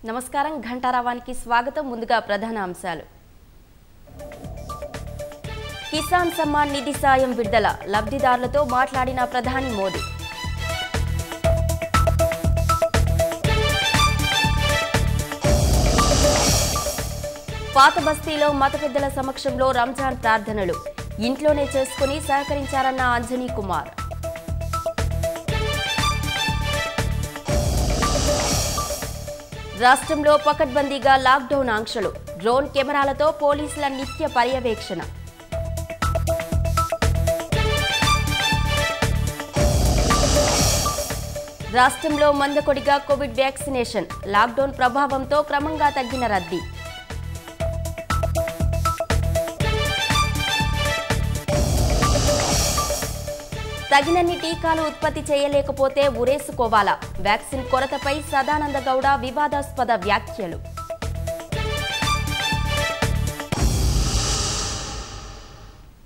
నమస్కారం ఘంటారావానికి స్వాగతం ముందుగా ప్రధాన అంశాలు కిసాన్ సమ్మాన్ నిధి సాయం విడుదల లబ్ధిదారులతో మాట్లాడిన ప్రధాని మోదీ పాత బస్తీలో మత పెద్దల సమక్షంలో రంజాన్ ప్రార్థనలు ఇంట్లోనే చేసుకుని సహకరించారన్న అంజనీ కుమార్ రాష్ట్రంలో పకడ్బందీగా లాక్డౌన్ ఆంక్షలు డ్రోన్ కెమెరాలతో పోలీసుల నిత్య పర్యవేక్షణ రాష్ట్రంలో మందకొడిగా కోవిడ్ వ్యాక్సినేషన్ లాక్డౌన్ ప్రభావంతో క్రమంగా తగ్గిన రద్దీ తగినన్ని టీకాలు ఉత్పత్తి చేయలేకపోతే ఉరేసుకోవాలా వ్యాక్సిన్ కొరతపై సదానంద గౌడ వివాదాస్పద వ్యాఖ్యలు